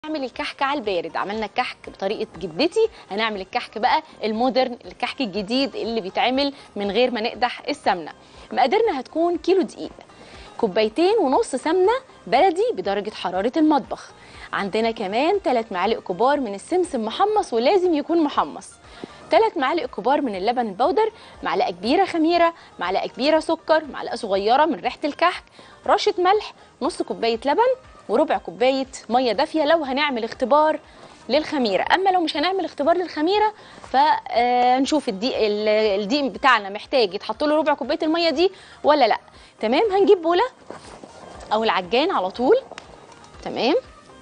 نعمل الكحك على البارد عملنا الكحك بطريقه جدتي هنعمل الكحك بقى المودرن الكحك الجديد اللي بيتعمل من غير ما نقدح السمنه مقاديرنا هتكون كيلو دقيق كوبايتين ونص سمنه بلدي بدرجه حراره المطبخ عندنا كمان 3 معالق كبار من السمسم محمص ولازم يكون محمص 3 معالق كبار من اللبن البودر معلقه كبيره خميره معلقه كبيره سكر معلقه صغيره من ريحه الكحك رشه ملح نص كوبايه لبن وربع كوبايه ميه دافيه لو هنعمل اختبار للخميره اما لو مش هنعمل اختبار للخميره فنشوف الدقيق ال- الدقيق بتاعنا محتاج يتحط له ربع كوبايه الميه دي ولا لا تمام هنجيب بوله او العجان على طول تمام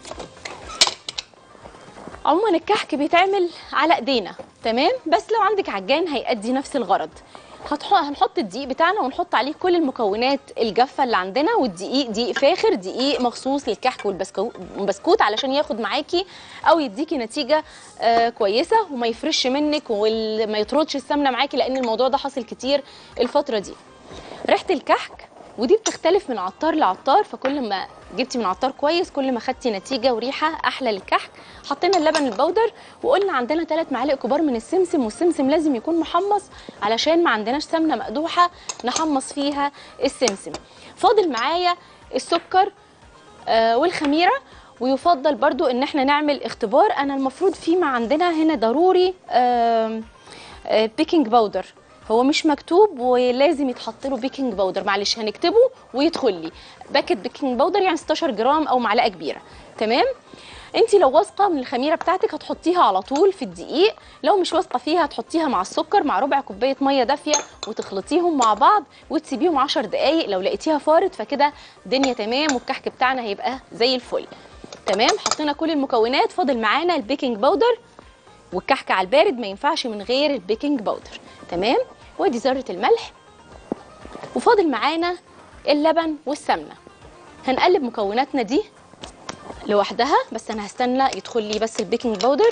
عموما الكحك بيتعمل على ايدينا تمام بس لو عندك عجان هيأدي نفس الغرض هتح- هنحط الدقيق بتاعنا ونحط عليه كل المكونات الجافه اللي عندنا والدقيق دقيق فاخر دقيق مخصوص للكحك والبسكو- والبسكوت علشان ياخد معاكي او يديكي نتيجه آه كويسه وما يفرش منك وما يطردش السمنه معاكي لان الموضوع ده حاصل كتير الفتره دي ريحه الكحك ودي بتختلف من عطار لعطار فكل ما جبتي من عطار كويس كل ما خدتي نتيجه وريحه احلى للكحك حطينا اللبن البودر وقلنا عندنا 3 معالق كبار من السمسم والسمسم لازم يكون محمص علشان ما عندناش سمنه مقدوحه نحمص فيها السمسم فاضل معايا السكر آه، والخميره ويفضل برضو ان احنا نعمل اختبار انا المفروض في ما عندنا هنا ضروري آم، آه، بيكنج باودر هو مش مكتوب ولازم يتحط له بيكنج باودر معلش هنكتبه ويدخل لي باكت بيكنج باودر يعني 16 جرام او معلقه كبيره تمام انت لو واثقه من الخميره بتاعتك هتحطيها على طول في الدقيق لو مش واثقه فيها هتحطيها مع السكر مع ربع كوبايه ميه دافيه وتخلطيهم مع بعض وتسيبيهم 10 دقائق لو لقيتيها فارت فكده دنيا تمام والكحك بتاعنا هيبقى زي الفل تمام حطينا كل المكونات فاضل معانا البيكنج باودر والكحك على البارد ما ينفعش من غير البيكنج باودر تمام وادي ذره الملح وفاضل معانا اللبن والسمنه هنقلب مكوناتنا دي لوحدها بس انا هستنى يدخل لي بس البيكنج باودر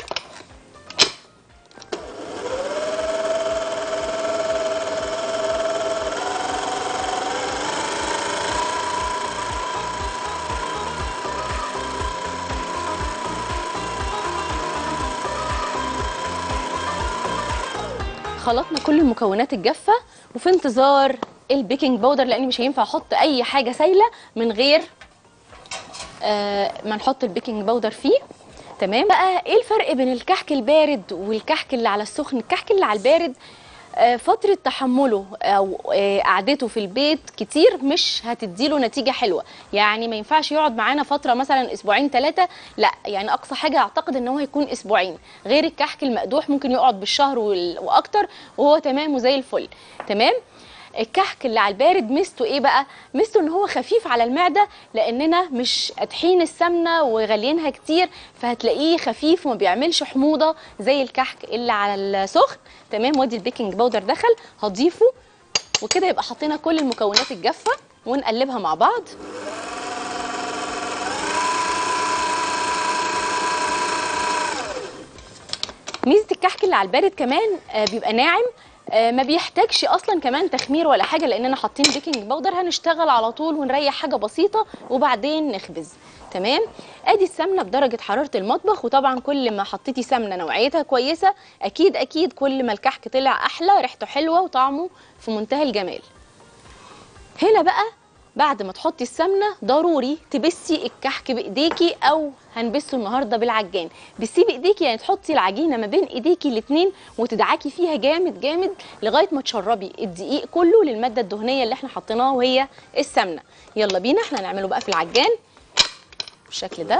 خلطنا كل المكونات الجافه وفي انتظار البيكنج باودر لان مش هينفع احط اي حاجه سايله من غير آه، ما نحط البيكنج باودر فيه تمام بقى ايه الفرق بين الكحك البارد والكحك اللي على السخن الكحك اللي على البارد آه، فترة تحمله أو آه، قعدته في البيت كتير مش هتديله نتيجة حلوة يعني ما ينفعش يقعد معانا فترة مثلا أسبوعين ثلاثة لا يعني أقصى حاجة أعتقد إن هو هيكون أسبوعين غير الكحك المقدوح ممكن يقعد بالشهر وال- وأكتر وهو تمام وزي الفل تمام الكحك اللي على البارد ميزته ايه بقى ميزته ان هو خفيف على المعده لاننا مش قادحين السمنه وغاليينها كتير فهتلاقيه خفيف وما بيعملش حموضه زي الكحك اللي على السخن تمام وادي البيكنج باودر دخل هضيفه وكده يبقى حطينا كل المكونات الجافه ونقلبها مع بعض ميزه الكحك اللي على البارد كمان آه، بيبقى ناعم آه، ما بيحتاجش اصلا كمان تخمير ولا حاجه لاننا حاطين بيكنج باودر هنشتغل على طول ونريح حاجه بسيطه وبعدين نخبز تمام ادي السمنه بدرجه حراره المطبخ وطبعا كل ما حطيتي سمنه نوعيتها كويسه اكيد اكيد كل ما الكحك طلع احلى ريحته حلوه وطعمه في منتهى الجمال هنا بقى بعد ما تحطي السمنه ضروري تبسي الكحك بايديكي او هنبسه النهارده بالعجان بسيه بايديكي يعني تحطي العجينه ما بين ايديكي الاتنين وتدعكي فيها جامد جامد لغايه ما تشربي الدقيق كله للماده الدهنيه اللي احنا حطيناها وهي السمنه يلا بينا احنا هنعمله بقى في العجان بالشكل ده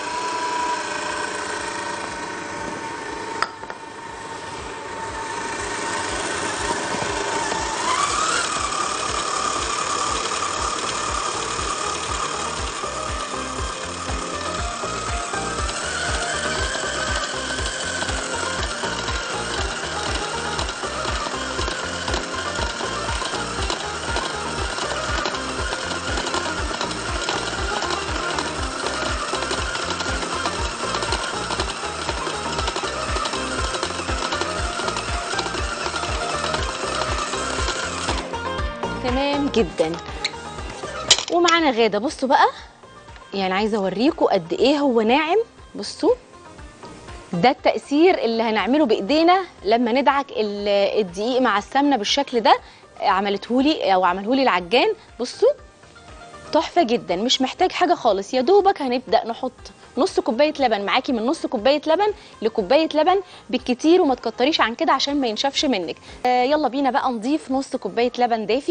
تمام جدا ومعانا غاده بصوا بقى يعني عايزه اوريكم قد ايه هو ناعم بصوا ده التأثير اللي هنعمله بإيدينا لما ندعك ال- الدقيق مع السمنة بالشكل ده عملتهولي أو عملهولي العجان بصوا تحفة جدا مش محتاج حاجة خالص يا دوبك هنبدأ نحط نص كوباية لبن معاكي من نص كوباية لبن لكوباية لبن بالكتير وما تكتريش عن كده عشان ما ينشفش منك آه يلا بينا بقى نضيف نص كوباية لبن دافي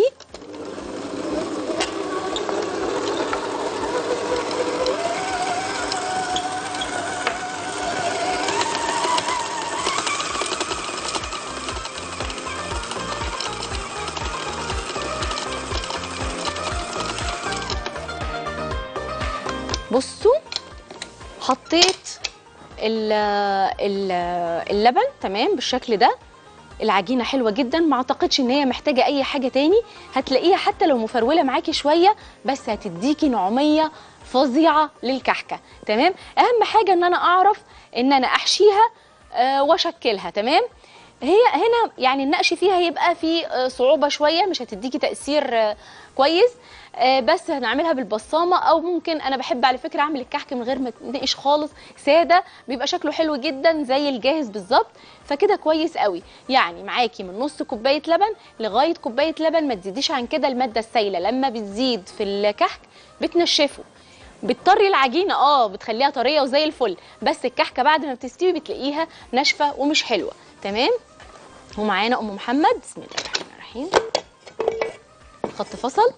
بصوا حطيت ال ال اللبن تمام بالشكل ده العجينه حلوه جدا ما اعتقدش ان هي محتاجه اي حاجه تاني هتلاقيها حتى لو مفروله معاكي شويه بس هتديكي نعوميه فظيعه للكحكه تمام اهم حاجه ان انا اعرف ان انا احشيها آه، واشكلها تمام هي هنا يعني النقش فيها هيبقى في آه، صعوبه شويه مش هتديكي تاثير آه، كويس آه، بس هنعملها بالبصامه او ممكن انا بحب على فكره اعمل الكحك من غير ما تنقش خالص ساده بيبقى شكله حلو جدا زي الجاهز بالظبط فكده كويس قوي يعني معاكي من نص كوبايه لبن لغايه كوبايه لبن ما تزيديش عن كده الماده السائله لما بتزيد في الكحك بتنشفه بتطري العجينه اه بتخليها طريه وزي الفل بس الكحكه بعد ما بتستوي بتلاقيها ناشفه ومش حلوه تمام ومعانا ام محمد بسم الله الرحمن الرحيم خط فصل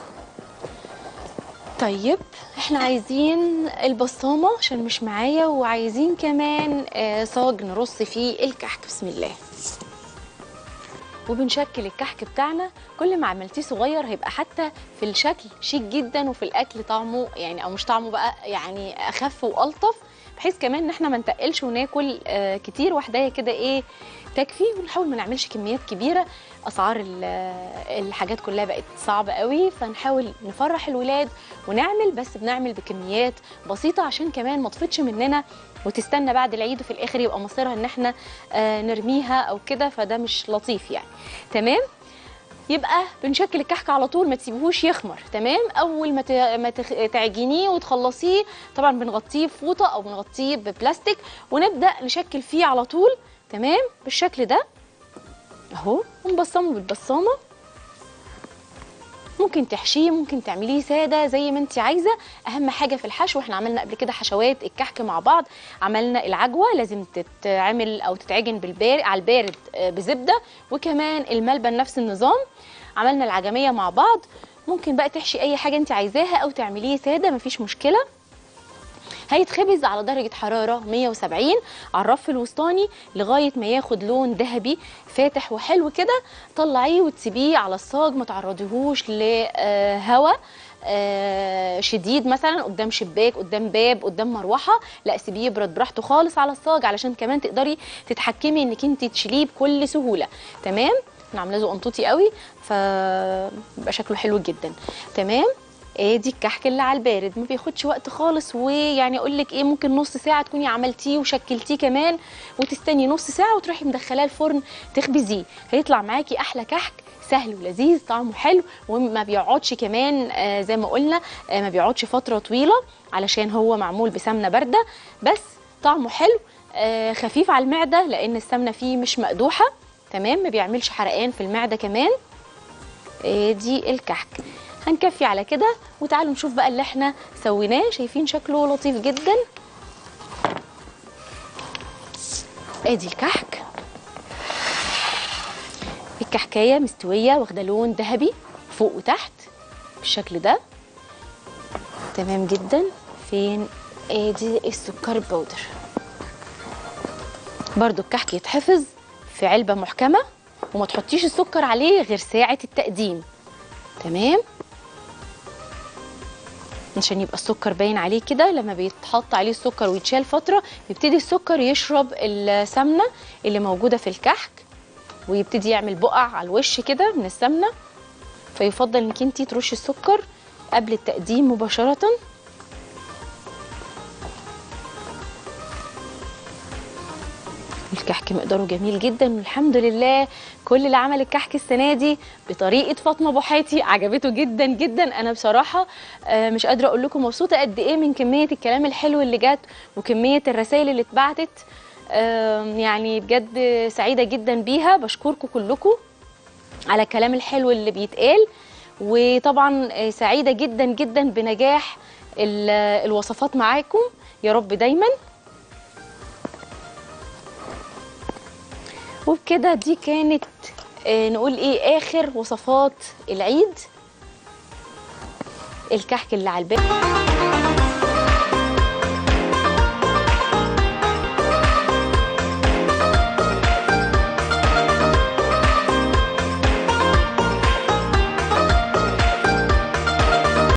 طيب احنا عايزين البصامه عشان مش معايا وعايزين كمان آه، صاج نرص فيه الكحك بسم الله وبنشكل الكحك بتاعنا كل ما عملتيه صغير هيبقى حتى في الشكل شيك جدا وفي الاكل طعمه يعني او مش طعمه بقى يعني اخف والطف بحيث كمان ان احنا ما نتقلش وناكل آه، كتير واحدايه كده ايه تكفي ونحاول ما نعملش كميات كبيره اسعار ال- الحاجات كلها بقت صعبه قوي فنحاول نفرح الولاد ونعمل بس بنعمل بكميات بسيطه عشان كمان ما تفيضش مننا وتستنى بعد العيد وفي الاخر يبقى مصيرها ان احنا آه، نرميها او كده فده مش لطيف يعني تمام يبقى بنشكل الكحك على طول ما تسيبوهوش يخمر تمام اول ما ت- ما تخ- تعجنيه وتخلصيه طبعا بنغطيه بفوطه او بنغطيه ببلاستيك ونبدا نشكل فيه على طول تمام بالشكل ده اهو ونبصمه بالبصامه ممكن تحشيه ممكن تعمليه ساده زي ما انت عايزه اهم حاجه في الحشو احنا عملنا قبل كده حشوات الكحك مع بعض عملنا العجوه لازم تتعمل او تتعجن بالبارد على البارد آه، بزبده وكمان الملبن نفس النظام عملنا العجميه مع بعض ممكن بقى تحشي اي حاجه انت عايزاها او تعمليه ساده مفيش مشكله هيتخبز على درجة حرارة 170 على الرف الوسطاني لغاية ما ياخد لون ذهبي فاتح وحلو كده طلعيه وتسيبيه على الصاج ما تعرضيهوش لهواء شديد مثلا قدام شباك قدام باب قدام مروحه لا سيبيه يبرد براحته خالص على الصاج علشان كمان تقدري تتحكمي انك انت تشيليه بكل سهوله تمام انا عاملاه زقنطوطي قوي فبيبقى شكله حلو جدا تمام ادي الكحك اللي على البارد ما بياخدش وقت خالص ويعني اقول لك ايه ممكن نص ساعه تكوني عملتيه وشكلتيه كمان وتستني نص ساعه وتروحي مدخلاه الفرن تخبزيه هيطلع معاكي احلى كحك سهل ولذيذ طعمه حلو وما بيقعدش كمان آه زي ما قلنا آه ما بيقعدش فتره طويله علشان هو معمول بسمنه بارده بس طعمه حلو آه خفيف على المعده لان السمنه فيه مش مقدوحه تمام ما بيعملش حرقان في المعده كمان ادي الكحك هنكفي على كده وتعالوا نشوف بقى اللي احنا سويناه شايفين شكله لطيف جدا ادي الكحك الكحكايه مستويه واخده لون ذهبي فوق وتحت بالشكل ده تمام جدا فين ادي السكر البودر برضو الكحك يتحفظ في علبه محكمه وما تحطيش السكر عليه غير ساعه التقديم تمام عشان يبقى السكر باين عليه كده لما بيتحط عليه السكر ويتشال فتره يبتدي السكر يشرب السمنه اللي موجوده في الكحك ويبتدي يعمل بقع على الوش كده من السمنه فيفضل انك انت ترشي السكر قبل التقديم مباشره الكحك مقداره جميل جدا والحمد لله كل اللي عمل الكحك السنه دي بطريقه فاطمه بوحيتي عجبته جدا جدا انا بصراحه آه، مش قادره اقول لكم مبسوطه قد ايه من كميه الكلام الحلو اللي جت وكميه الرسائل اللي اتبعتت آم، يعني بجد سعيده جدا بيها بشكركم كلكم على الكلام الحلو اللي بيتقال وطبعا آه، سعيده جدا جدا بنجاح ال- الوصفات معاكم يا رب دايما وبكده دي كانت آه، نقول ايه اخر وصفات العيد الكحك اللي على الباب